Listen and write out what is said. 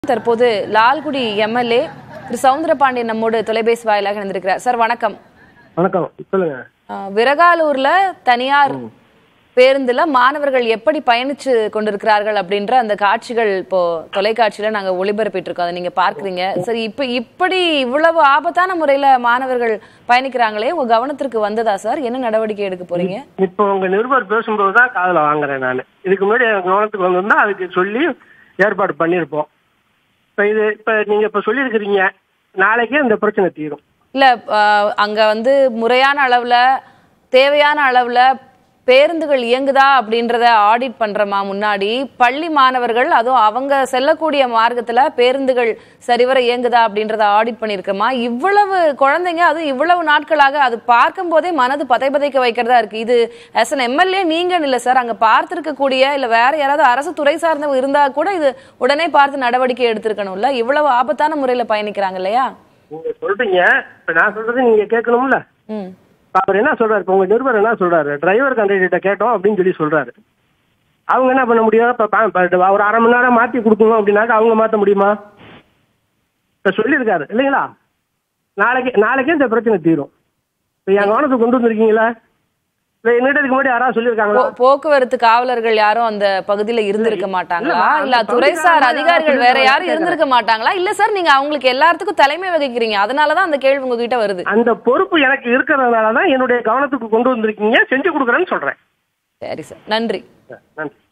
தற்போது லால்குடி எம்எல்ஏ திரு சவுந்தரபாண்டியன் நம்மோடு தொலைபேசி வாயிலாக இணைந்திருக்கிறார் சார் வணக்கம் வணக்கம் சொல்லுங்க அஹ், விரகாலூர்ல தனியார் பேருந்துல மாணவர்கள் எப்படி பயணிச்சு கொண்டிருக்கிறார்கள் அப்படின்ற அந்த காட்சிகள் இப்போ தொலைக்காட்சியில நாங்க ஒளிபரப்பிட்டு இருக்கோம் அதை நீங்க பார்க்கறீங்க சரி இப்ப இப்படி இவ்வளவு ஆபத்தான முறையில மாணவர்கள் பயணிக்கிறாங்களே உங்க கவனத்திற்கு வந்ததா சார் என்ன நடவடிக்கை எடுக்க போறீங்க இப்போ உங்க நிருபர் பேசும்போது தான் காதுல வாங்குறேன் நான் இதுக்கு முன்னாடி எனக்கு கவனத்துக்கு வந்திருந்தா அதுக்கு சொல்லி ஏற்பாடு பண்ணியிருப்போம் இப்போ இது இப்போ நீங்க இப்போ சொல்லியிருக்கிறீங்க நாளைக்கே இந்த பிரச்சனை தீரும் இல்ல அஹ், அங்க வந்து முறையான அளவுல தேவையான அளவுல பேருந்துகள் இயங்குதா அப்படின்றத ஆடிட் பண்றோமா முன்னாடி பள்ளி மாணவர்கள் அதுவும் அவங்க செல்லக்கூடிய மார்க்கத்துல பேருந்துகள் சரிவர இயங்குதா அப்படின்றத ஆடிட் பண்ணிருக்கோமா இவ்வளவு குழந்தைங்க அதுவும் இவ்வளவு நாட்களாக அது பார்க்கும் போதே மனது பதை பதைக்க வைக்கிறதா இருக்கு இது as an எம்எல்ஏ நீங்க இல்ல சார் அங்க பார்த்திருக்கக்கூடிய இல்ல வேற யாராவது அரசு துறை சார்ந்தவங்க இருந்தா கூட இது உடனே பார்த்து நடவடிக்கை எடுத்திருக்கணும்ல இவ்வளவு ஆபத்தான முறையில பயணிக்கிறாங்க இல்லையா நீங்க சொல்றீங்க இப்போ நான் சொல்றது நீங்க கேட்கணும்ல ம் இப்ப அவர் என்ன சொல்றாரு இப்போ உங்க நிருபர் என்ன சொல்றாரு டிரைவர் கண்டக்டர்கிட்ட கேட்டோம் அப்படின்னு சொல்லி சொல்றாரு அவங்க என்ன பண்ண முடியும் இப்போ ப- ப- ஒரு அரை மணி நேரம் மாத்தி கொடுக்கணும் அப்படின்னாக்க அவங்க மாத்த முடியுமா இப்போ சொல்லியிருக்காரு இல்லைங்களா நாளைக்கு நாளைக்கே இந்த பிரச்சனை தீரும் இப்போ என் கவனத்துக்கு கொண்டு வந்திருக்கீங்களா இல்லை என்கிட்ட இதுக்கு முன்னாடி யாராவது சொல்லியிருக்காங்களா போ- போக்குவரத்து காவலர்கள் யாரும் அந்த பகுதியில இருந்திருக்க மாட்டாங்களா இல்லம்மா, இல்ல அந்த துறைசார் பகுதிக்காரங்க அதிகாரிகள் வேற யாரும் யாரும் இருந்திருக்க மாட்டாங்களா இல்ல சார் நீங்க அவங்களுக்கு எல்லாத்துக்கும் தலைமை வகிக்கிறீங்க அதனாலதான் அந்த கேள்வி உங்ககிட்ட வருது அந்த பொறுப்பு எனக்கு இருக்கிறதுனால தான் என்னுடைய கவனத்துக்கு கொண்டு வந்திருக்கீங்க செஞ்சு கொடுக்குறேன்னு சொல்றேன் சரி சார் நன்றி நன்றி